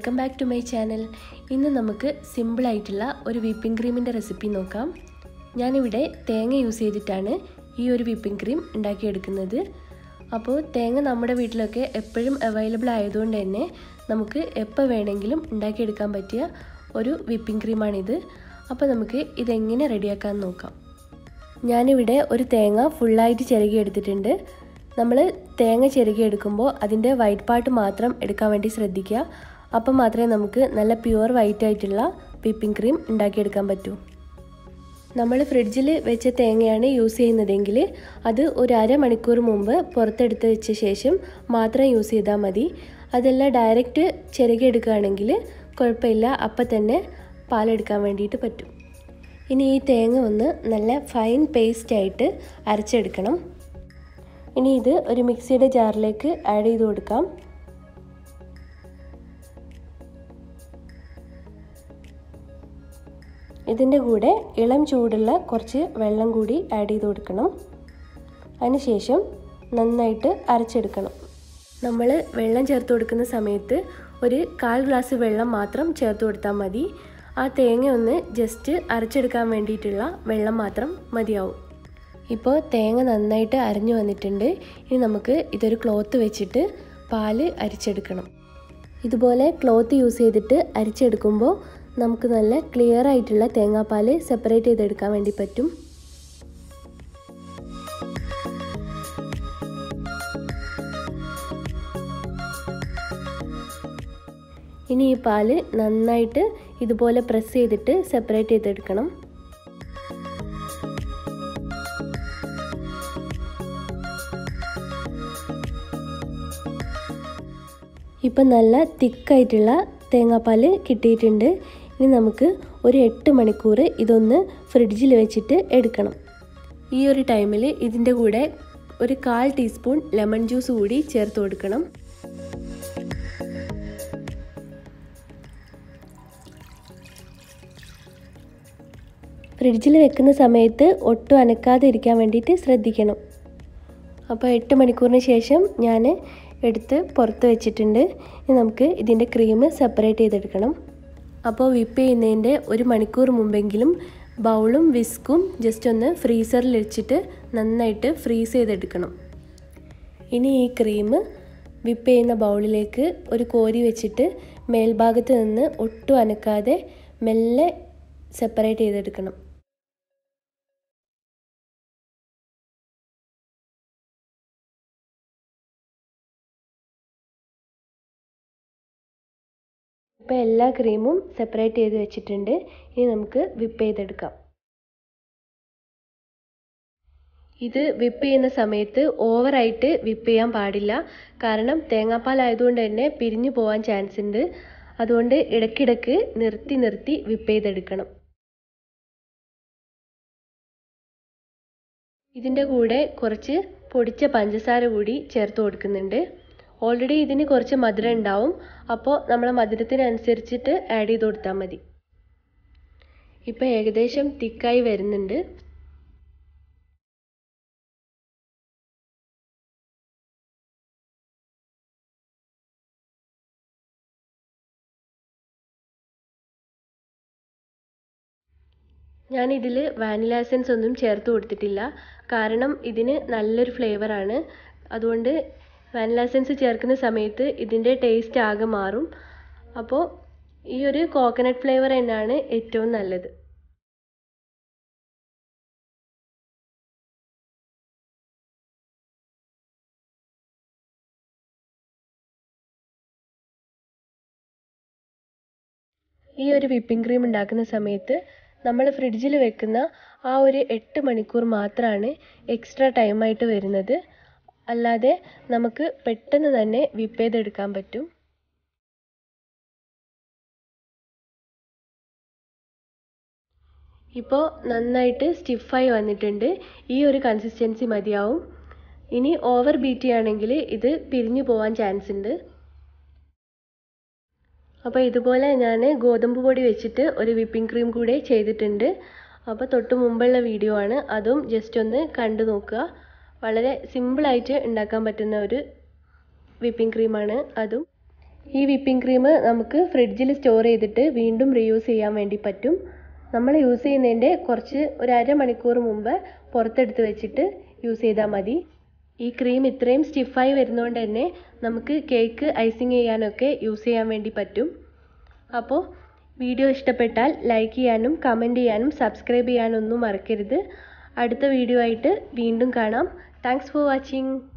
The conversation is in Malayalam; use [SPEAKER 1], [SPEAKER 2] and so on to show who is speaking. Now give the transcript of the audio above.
[SPEAKER 1] welcome back to my channel ഇന്ന് നമുക്ക് സിമ്പിളായിട്ടുള്ള ഒരു വിപ്പിംഗ് ക്രീമിൻ്റെ റെസിപ്പി നോക്കാം ഞാനിവിടെ തേങ്ങ യൂസ് ചെയ്തിട്ടാണ് ഈ ഒരു വിപ്പിംഗ് ക്രീം ഉണ്ടാക്കിയെടുക്കുന്നത് അപ്പോൾ തേങ്ങ നമ്മുടെ വീട്ടിലൊക്കെ എപ്പോഴും അവൈലബിൾ ആയതുകൊണ്ട് തന്നെ നമുക്ക് എപ്പോൾ വേണമെങ്കിലും ഉണ്ടാക്കിയെടുക്കാൻ പറ്റിയ ഒരു വിപ്പിംഗ് ക്രീമാണിത് അപ്പോൾ നമുക്ക് ഇതെങ്ങനെ റെഡിയാക്കാൻ നോക്കാം ഞാനിവിടെ ഒരു തേങ്ങ ഫുള്ളായിട്ട് ചിരകി എടുത്തിട്ടുണ്ട് നമ്മൾ തേങ്ങ ചിരകി എടുക്കുമ്പോൾ അതിൻ്റെ വൈറ്റ് പാർട്ട് മാത്രം എടുക്കാൻ വേണ്ടി ശ്രദ്ധിക്കുക അപ്പം മാത്രമേ നമുക്ക് നല്ല പ്യുവർ വൈറ്റ് ആയിട്ടുള്ള വിപ്പിംഗ് ക്രീം ഉണ്ടാക്കിയെടുക്കാൻ പറ്റൂ നമ്മൾ ഫ്രിഡ്ജിൽ വെച്ച തേങ്ങയാണ് യൂസ് ചെയ്യുന്നതെങ്കിൽ അത് ഒരു അരമണിക്കൂർ മുമ്പ് പുറത്തെടുത്ത് വെച്ച ശേഷം മാത്രം യൂസ് ചെയ്താൽ മതി അതല്ല ഡയറക്റ്റ് ചിരകി എടുക്കുകയാണെങ്കിൽ കുഴപ്പമില്ല അപ്പം തന്നെ പാലെടുക്കാൻ വേണ്ടിയിട്ട് പറ്റും ഇനി ഈ തേങ്ങ ഒന്ന് നല്ല ഫൈൻ പേസ്റ്റ് ആയിട്ട് അരച്ചെടുക്കണം ഇനി ഇത് ഒരു മിക്സിയുടെ ജാറിലേക്ക് ആഡ് ചെയ്ത് കൊടുക്കാം ഇതിൻ്റെ കൂടെ ഇളം ചൂടുള്ള കുറച്ച് വെള്ളം കൂടി ആഡ് ചെയ്ത് കൊടുക്കണം അതിനുശേഷം നന്നായിട്ട് അരച്ചെടുക്കണം നമ്മൾ വെള്ളം ചേർത്ത് കൊടുക്കുന്ന സമയത്ത് ഒരു കാൽ ഗ്ലാസ് വെള്ളം മാത്രം ചേർത്ത് കൊടുത്താൽ മതി ആ തേങ്ങ ഒന്ന് ജസ്റ്റ് അരച്ചെടുക്കാൻ വേണ്ടിയിട്ടുള്ള വെള്ളം മാത്രം മതിയാവും ഇപ്പോൾ തേങ്ങ നന്നായിട്ട് അരഞ്ഞു വന്നിട്ടുണ്ട് ഇനി നമുക്ക് ഇതൊരു ക്ലോത്ത് വെച്ചിട്ട് പാല് അരിച്ചെടുക്കണം ഇതുപോലെ ക്ലോത്ത് യൂസ് ചെയ്തിട്ട് അരിച്ചെടുക്കുമ്പോൾ നമുക്ക് നല്ല ക്ലിയർ ആയിട്ടുള്ള തേങ്ങാപ്പാൽ സെപ്പറേറ്റ് ചെയ്തെടുക്കാൻ വേണ്ടി പറ്റും ഇനി ഈ പാല് നന്നായിട്ട് ഇതുപോലെ പ്രസ് ചെയ്തിട്ട് സെപ്പറേറ്റ് ചെയ്തെടുക്കണം ഇപ്പം നല്ല തിക്കായിട്ടുള്ള തേങ്ങാപ്പാൽ കിട്ടിയിട്ടുണ്ട് ഇനി നമുക്ക് ഒരു എട്ട് മണിക്കൂർ ഇതൊന്ന് ഫ്രിഡ്ജിൽ വെച്ചിട്ട് എടുക്കണം ഈ ഒരു ടൈമിൽ ഇതിൻ്റെ കൂടെ ഒരു കാൽ ടീസ്പൂൺ ലെമൺ ജ്യൂസ് കൂടി ചേർത്ത് കൊടുക്കണം ഫ്രിഡ്ജിൽ വെക്കുന്ന സമയത്ത് ഒട്ടും അനക്കാതെ ഇരിക്കാൻ വേണ്ടിയിട്ട് ശ്രദ്ധിക്കണം അപ്പോൾ എട്ട് മണിക്കൂറിന് ശേഷം ഞാൻ എടുത്ത് പുറത്ത് വെച്ചിട്ടുണ്ട് ഇനി നമുക്ക് ഇതിൻ്റെ ക്രീം സെപ്പറേറ്റ് ചെയ്തെടുക്കണം അപ്പോൾ വിപ്പ് ചെയ്യുന്നതിൻ്റെ ഒരു മണിക്കൂർ മുമ്പെങ്കിലും ബൗളും വിസ്കും ജസ്റ്റ് ഒന്ന് ഫ്രീസറിൽ വെച്ചിട്ട് നന്നായിട്ട് ഫ്രീസ് ചെയ്തെടുക്കണം ഇനി ഈ ക്രീം വിപ്പ് ചെയ്യുന്ന ബൗളിലേക്ക് ഒരു കോരി വെച്ചിട്ട് മേൽഭാഗത്ത് നിന്ന് ഒട്ടും അനക്കാതെ മെല്ലെ സെപ്പറേറ്റ് ചെയ്തെടുക്കണം ഇപ്പോൾ എല്ലാ ക്രീമും സെപ്പറേറ്റ് ചെയ്ത് വെച്ചിട്ടുണ്ട് ഇനി നമുക്ക് വിപ്പ് ചെയ്തെടുക്കാം ഇത് വിപ്പ് ചെയ്യുന്ന സമയത്ത് ഓവറായിട്ട് വിപ്പ് ചെയ്യാൻ പാടില്ല കാരണം തേങ്ങാപ്പാൽ ആയതുകൊണ്ട് തന്നെ പിരിഞ്ഞു പോകാൻ ചാൻസ് ഉണ്ട് അതുകൊണ്ട് ഇടയ്ക്കിടയ്ക്ക് നിർത്തി നിർത്തി വിപ്പ് ചെയ്തെടുക്കണം ഇതിൻ്റെ കൂടെ കുറച്ച് പൊടിച്ച പഞ്ചസാര കൂടി ചേർത്ത് കൊടുക്കുന്നുണ്ട് ഓൾറെഡി ഇതിന് കുറച്ച് മധുരം ഉണ്ടാവും അപ്പോൾ നമ്മൾ മധുരത്തിനനുസരിച്ചിട്ട് ആഡ് ചെയ്ത് കൊടുത്താൽ മതി ഇപ്പോൾ ഏകദേശം തിക്കായി വരുന്നുണ്ട് ഞാൻ ഇതിൽ വാനില എസൻസ് ഒന്നും ചേർത്ത് കൊടുത്തിട്ടില്ല കാരണം ഇതിന് നല്ലൊരു ഫ്ലേവറാണ് അതുകൊണ്ട് വാനില എസൻസ് ചേർക്കുന്ന സമയത്ത് ഇതിൻ്റെ ടേസ്റ്റ് ആകെ മാറും അപ്പോൾ ഈ ഒരു കോക്കനട്ട് ഫ്ലേവർ തന്നെയാണ് ഏറ്റവും നല്ലത് ഈ ഒരു വിപ്പിംഗ് ക്രീം ഉണ്ടാക്കുന്ന സമയത്ത് നമ്മൾ ഫ്രിഡ്ജിൽ വെക്കുന്ന ആ ഒരു എട്ട് മണിക്കൂർ മാത്രമാണ് എക്സ്ട്രാ ടൈമായിട്ട് വരുന്നത് അല്ലാതെ നമുക്ക് പെട്ടെന്ന് തന്നെ വിപ്പ് ചെയ്തെടുക്കാൻ പറ്റും ഇപ്പോൾ നന്നായിട്ട് സ്റ്റിഫായി വന്നിട്ടുണ്ട് ഈ ഒരു കൺസിസ്റ്റൻസി മതിയാവും ഇനി ഓവർ ബീറ്റ് ചെയ്യുകയാണെങ്കിൽ ഇത് പിരിഞ്ഞു പോകാൻ ചാൻസ് ഉണ്ട് അപ്പോൾ ഇതുപോലെ ഞാൻ ഗോതമ്പ് പൊടി വെച്ചിട്ട് ഒരു വിപ്പിംഗ് ക്രീം കൂടെ ചെയ്തിട്ടുണ്ട് അപ്പോൾ തൊട്ട് മുമ്പുള്ള വീഡിയോ ആണ് അതും ജസ്റ്റ് ഒന്ന് കണ്ടു നോക്കുക വളരെ സിമ്പിളായിട്ട് ഉണ്ടാക്കാൻ പറ്റുന്ന ഒരു വിപ്പിംഗ് ക്രീമാണ് അതും ഈ വിപ്പിംഗ് ക്രീം നമുക്ക് ഫ്രിഡ്ജിൽ സ്റ്റോർ ചെയ്തിട്ട് വീണ്ടും റീയൂസ് ചെയ്യാൻ വേണ്ടി പറ്റും നമ്മൾ യൂസ് ചെയ്യുന്നതിൻ്റെ കുറച്ച് ഒരു അരമണിക്കൂർ മുമ്പ് പുറത്തെടുത്ത് വെച്ചിട്ട് യൂസ് ചെയ്താൽ മതി ഈ ക്രീം ഇത്രയും സ്റ്റിഫായി വരുന്നതുകൊണ്ട് തന്നെ നമുക്ക് കേക്ക് ഐസിങ് ചെയ്യാനൊക്കെ യൂസ് ചെയ്യാൻ വേണ്ടി പറ്റും അപ്പോൾ വീഡിയോ ഇഷ്ടപ്പെട്ടാൽ ലൈക്ക് ചെയ്യാനും കമൻറ്റ് ചെയ്യാനും സബ്സ്ക്രൈബ് ചെയ്യാനൊന്നും മറക്കരുത് അടുത്ത വീഡിയോ ആയിട്ട് വീണ്ടും കാണാം താങ്ക്സ് ഫോർ വാച്ചിങ്